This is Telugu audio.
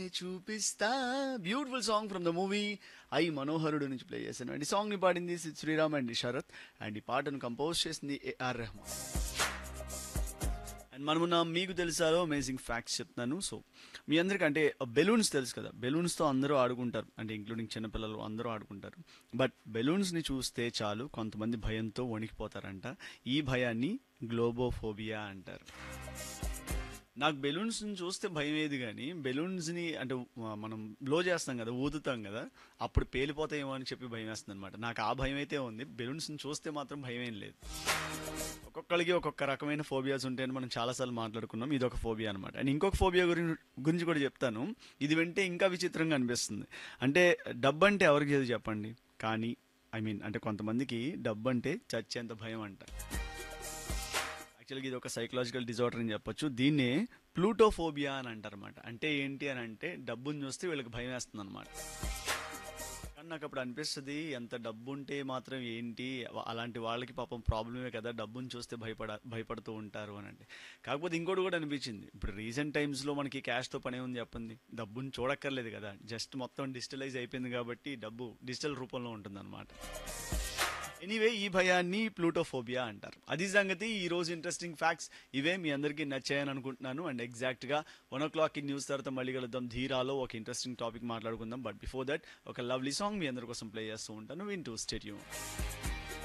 చూపిస్తా beautiful song from the movie I Manoharudu నుంచి ప్లే చేశాను అండ్ ఈ సాంగ్ ని పాడింది సి- శ్రీరామ్ అండ్ శరత్ అండ్ ఈ పాటను కంపోజ్ చేసింది ఏఆర్ రెహమాన్ అండ్ మనమున్న మీకు తెలుసాలో అమేజింగ్ ఫ్యాక్ట్స్ చెప్తున్నాను సో మీ అందరికీ అంటే బెలూన్స్ తెలుసు కదా బెలూన్స్తో అందరూ ఆడుకుంటారు అంటే ఇంక్లూడింగ్ చిన్నపిల్లలు అందరూ ఆడుకుంటారు బట్ బెలూన్స్ని చూస్తే చాలు కొంతమంది భయంతో వణికిపోతారంట ఈ భయాన్ని గ్లోబోఫోబియా అంటారు నాకు బెలూన్స్ చూస్తే భయం ఏది కానీ బెలూన్స్ని అంటే ఆ, మనం బ్లో చేస్తాం కదా ఊదుతాం కదా అప్పుడు పేలిపోతాయేమో అని చెప్పి భయం వేస్తుంది అనమాట నాకు ఆ భయం అయితే ఉంది బెలూన్స్ని చూస్తే మాత్రం భయం ఏం లేదు ఒక్కొక్కరికి ఒక్కొక్క రకమైన ఫోబియాస్ ఉంటాయని మనం చాలాసార్లు మాట్లాడుకున్నాం ఇది ఒక ఫోబియా అనమాట అండ్ ఇంకొక ఫోబియా గురించి గురించి కూడా చెప్తాను ఇది వింటే ఇంకా విచిత్రంగా అనిపిస్తుంది అంటే డబ్బు అంటే ఎవరికి ఏది చెప్పండి కానీ ఐ మీన్ అంటే కొంతమందికి డబ్బు అంటే చచ్చేంత భయం అంట యాక్చువల్గా ఇది ఒక సైకలాజికల్ డిజార్డర్ అని చెప్పొచ్చు దీన్నే ప్లూటోఫోబియా అని అంటారన్నమాట అంటే ఏంటి అని అంటే డబ్బుని చూస్తే వీళ్ళకి భయం వేస్తుంది అనమాట కానీ నాకు అప్పుడు అనిపిస్తుంది ఎంత డబ్బు ఉంటే మాత్రం ఏంటి వా- అలాంటి వాళ్ళకి పాపం ప్రాబ్లమే కదా డబ్బుని చూస్తే భయపడ భయపడుతూ ఉంటారు అని అంటే కాకపోతే ఇంకోటి కూడా అనిపించింది ఇప్పుడు రీసెంట్ టైమ్స్లో మనకి క్యాష్తో పనే ఉంది చెప్పండి డబ్బుని చూడక్కర్లేదు కదా జస్ట్ మొత్తం డిజిటలైజ్ అయిపోయింది కాబట్టి డబ్బు డిజిటల్ రూపంలో ఉంటుంది ఎనీవే ఈ భయాన్ని ప్లూటోఫోబియా అంటారు అది సంగతి ఈ రోజు ఇంట్రెస్టింగ్ ఫ్యాక్ట్స్ ఇవే మీ అందరికీ నచ్చాయని అనుకుంటున్నాను అండ్ ఎగ్జాక్ట్ గా వన్ ఓ క్లాక్ ఈ న్యూస్ తర్వాత మళ్ళీ కలుద్దాం ధీరాలో ఒక ఇంట్రెస్టింగ్ టాపిక్ మాట్లాడుకుందాం బట్ బిఫోర్ దట్ ఒక లవ్లీ సాంగ్ మీ అందరి కోసం ప్లే చేస్తూ ఉంటాను వింటూ స్టేడియం